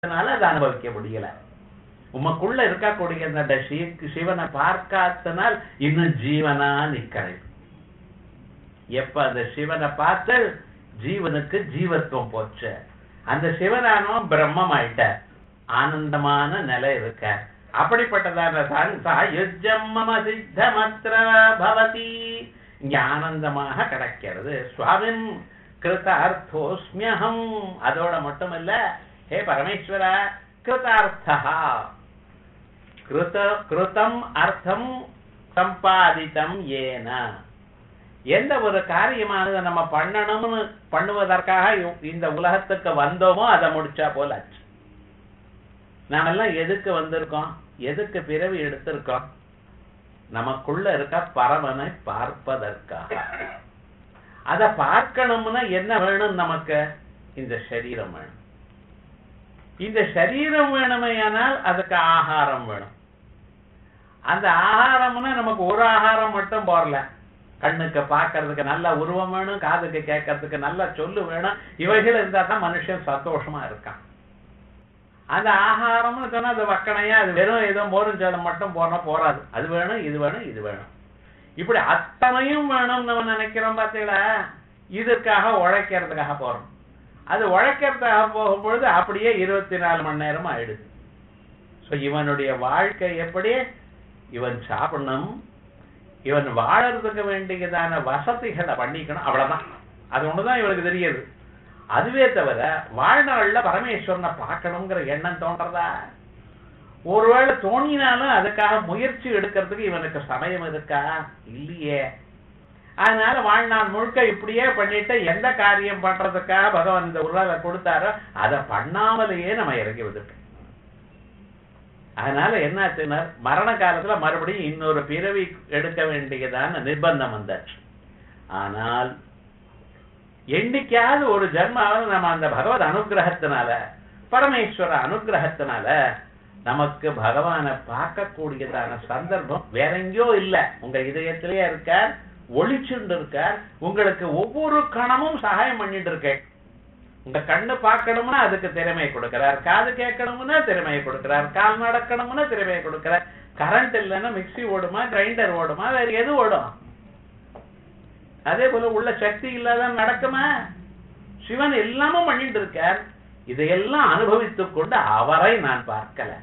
அதனால அதை அனுபவிக்க முடியல உமக்குள்ள இருக்கக்கூடிய அந்த சி- சிவனை பார்க்காதனால் இன்னும் ஜீவனா நிக்கிறேன் எப்ப அந்த சிவனை பார்த்து ஜீவனுக்கு ஜீவத்துவம் போச்சு அந்த சிவனானோ பிரம்மம் ஆயிட்ட ஆனந்தமான நிலை இருக்க அப்படிப்பட்டதான சா யுஜம் மம சித்தமத்ர பவதி இங்க ஆனந்தமாக கிடைக்கிறது சுவாமின் கிருதார்த்தோஸ்மியகம் அதோட மட்டும் இல்ல ஹே பரமேஸ்வரா கிருதார்த்தா கிருத கிருதம் அர்த்தம் சம்பாதித்தம் ஏன எந்த ஒரு காரியமானது நம்ம பண்ணணும்னு பண்ணுவதற்காக இ- இந்த உலகத்துக்கு வந்தோமோ அதை முடிச்சா போல ஆச்சு நாமெல்லாம் எதுக்கு வந்திருக்கோம் எதுக்கு பிறவி எடுத்திருக்கோம் நமக்குள்ள இருக்க பரமனை பார்ப்பதற்காக அத பார்க்கணும்னா என்ன வேணும் நமக்கு இந்த சரீரம் வேணும் இந்த சரீரம் வேணுமையானால் அதுக்கு ஆகாரம் வேணும் அந்த ஆகாரம்னா நமக்கு ஒரு ஆகாரம் மட்டும் போறல கண்ணுக்கு பார்க்கறதுக்கு நல்ல உருவம் வேணும் காதுக்கு கேட்கறதுக்கு நல்ல சொல்லு வேணும் இவைகள் இருந்தா தான் மனுஷன் சந்தோஷமா இருக்கான் அந்த ஆகாரம்னு சொன்னா அது வக்கணையா அது வெறும் ஏதோ மோரும் சோளம் மட்டும் போனா போறாது அது வேணும் இது வேணும் இது வேணும் இப்படி அத்தனையும் வேணும் நம்ம நினைக்கிறோம் பார்த்தீங்களா இதற்காக உழைக்கிறதுக்காக போறோம் அது உழைக்கிறதுக்காக போகும்பொழுது அப்படியே இருபத்தி நாலு மணி நேரம் ஆயிடுது சோ இவனுடைய வாழ்க்கை எப்படி இவன் சாப்பிடணும் இவன் வாழறதுக்கு வேண்டியதான வசதிகளை பண்ணிக்கணும் அவ்வளவுதான் அது ஒண்ணுதான் இவனுக்கு தெரியுது அதுவே தவிர வாழ்நாள்ல பரமேஸ்வரனை பார்க்கணுங்கிற எண்ணம் தோன்றதா ஒருவேளை தோணினாலும் அதுக்காக முயற்சி எடுக்கிறதுக்கு இவனுக்கு சமயம் இருக்கா இல்லையே அதனால வாழ்நாள் முழுக்க இப்படியே பண்ணிட்டு எந்த காரியம் பண்றதுக்காக பகவான் இந்த உருளை கொடுத்தாரோ அதை பண்ணாமலேயே நம்ம இறங்கி விட்டுட்டோம் அதனால என்னாச்சுன்னா மரண காலத்துல மறுபடியும் இன்னொரு பிறவி எடுக்க வேண்டியதான நிர்பந்தம் வந்தாச்சு ஆனால் என்னைக்காவது ஒரு ஜென்மாவது நம்ம அந்த பகவத் அனுகிரகத்தினால பரமேஸ்வர அனுகிரகத்தினால நமக்கு பகவானை பார்க்கக்கூடியதான சந்தர்ப்பம் வேற எங்கேயோ இல்ல உங்க இதயத்திலேயே இருக்கார் ஒளிச்சுண்டு இருக்கார் உங்களுக்கு ஒவ்வொரு கணமும் சகாயம் பண்ணிட்டு இருக்கேன் உங்க கண்ணு பார்க்கணும்னா அதுக்கு திறமையை கொடுக்கிறார் காது கேட்கணும்னா திறமையை கொடுக்கிறார் கால் நடக்கணும்னா திறமையை கொடுக்கிறார் கரண்ட் இல்லைன்னா மிக்ஸி ஓடுமா கிரைண்டர் ஓடுமா வேற எது ஓடும் அதே போல உள்ள சக்தி இல்லாத நடக்குமா சிவன் எல்லாமும் பண்ணிட்டு இருக்கார் இதையெல்லாம் அனுபவித்துக் கொண்டு அவரை நான் பார்க்கல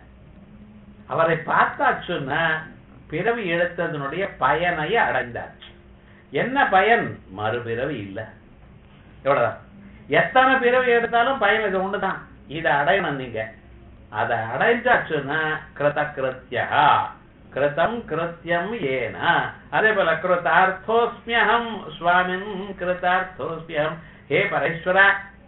அவரை பார்த்தாச்சுன்னா பிறவி எடுத்ததனுடைய பயனை அடைந்தாச்சு என்ன பயன் மறுபிறவி இல்ல எவ்வளவுதான் எத்தனை பிறவி எடுத்தாலும் பயன் இது ஒண்ணுதான் இதை அடையணும் நீங்க அதை அடைஞ்சாச்சுன்னா கிருத கிருத்தியா கிருதம் கிருத்தியம் ஏன அதே போல கிருதார்த்தோஸ்மியகம் சுவாமின் கிருதார்த்தோஸ்மியம் ஹே பரேஸ்வரா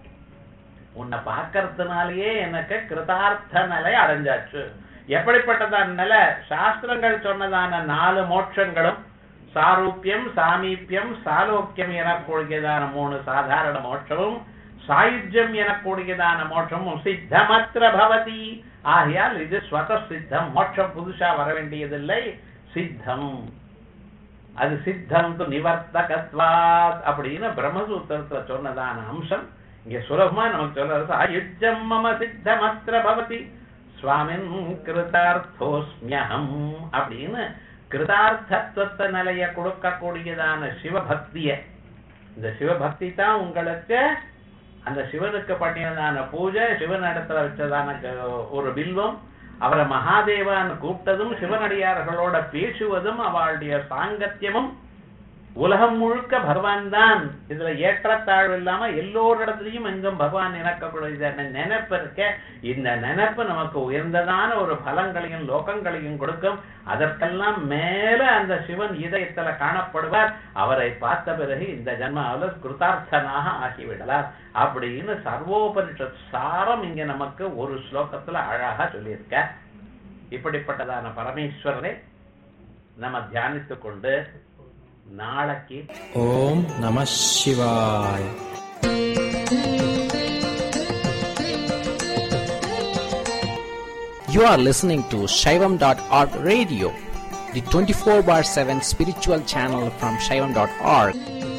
உன்னை பார்க்கறதுனாலயே எனக்கு கிருதார்த்த நிலை அடைஞ்சாச்சு எப்படிப்பட்டதான நிலை சாஸ்திரங்கள் சொன்னதான நாலு மோட்சங்களும் சாரூபியம் சாமீபியம் சாலோக்கியம் எனக்கூடியதான மூணு சாதாரண மோட்சமும் சாயுஜ்யம் எனக்கூடியதான மோட்சமும் சித்தமத்திர பவதி ஆகையால் இது ஸ்வத சித்தம் மோட்சம் புதுசா வர வேண்டியதில்லை சித்தம் அது சித்தம் து நிவர்த்தகத்வாத் அப்படின்னு பிரம்மசூத்திரத்துல சொன்னதான அம்சம் இங்க சுலபமா நமக்கு சொல்றது ஆயுஜம் மம சித்தமத்திர பவதி சுவாமின் கிருதார்த்தோஸ்மியகம் அப்படின்னு கிருதார்த்தத்துவ நிலைய கொடுக்கக்கூடியதான சிவபக்திய இந்த சிவபக்தி தான் உங்களுக்கு அந்த சிவனுக்கு பண்ணியதான பூஜை சிவன் இடத்துல வச்சதான க- ஒரு பில்வம் அவரை மகாதேவான்னு கூப்பிட்டதும் சிவனடியார்களோட பேசுவதும் அவளுடைய சாங்கத்தியமும் உலகம் முழுக்க பகவான் தான் இதுல ஏற்றத்தாழ்வு இல்லாம எல்லோரிடத்திலையும் எங்கும் பகவான் இறக்கக்கூடிய நினைப்பு இருக்க இந்த நினைப்பு நமக்கு உயர்ந்ததான ஒரு பலங்களையும் லோகங்களையும் கொடுக்கும் அதற்கெல்லாம் மேல அந்த சிவன் இதயத்துல காணப்படுவார் அவரை பார்த்த பிறகு இந்த ஜன்மாவில் கிருதார்த்தனாக ஆகிவிடலாம் அப்படின்னு சர்வோபனிஷத் சாரம் இங்க நமக்கு ஒரு ஸ்லோகத்துல அழகா சொல்லியிருக்க இப்படிப்பட்டதான பரமேஸ்வரனை நம்ம தியானித்துக் கொண்டு நாளைக்கு ஓம் நம சிவாய் You are listening to Shaivam.org radio, the 24 bar 7 spiritual channel from Shaivam.org.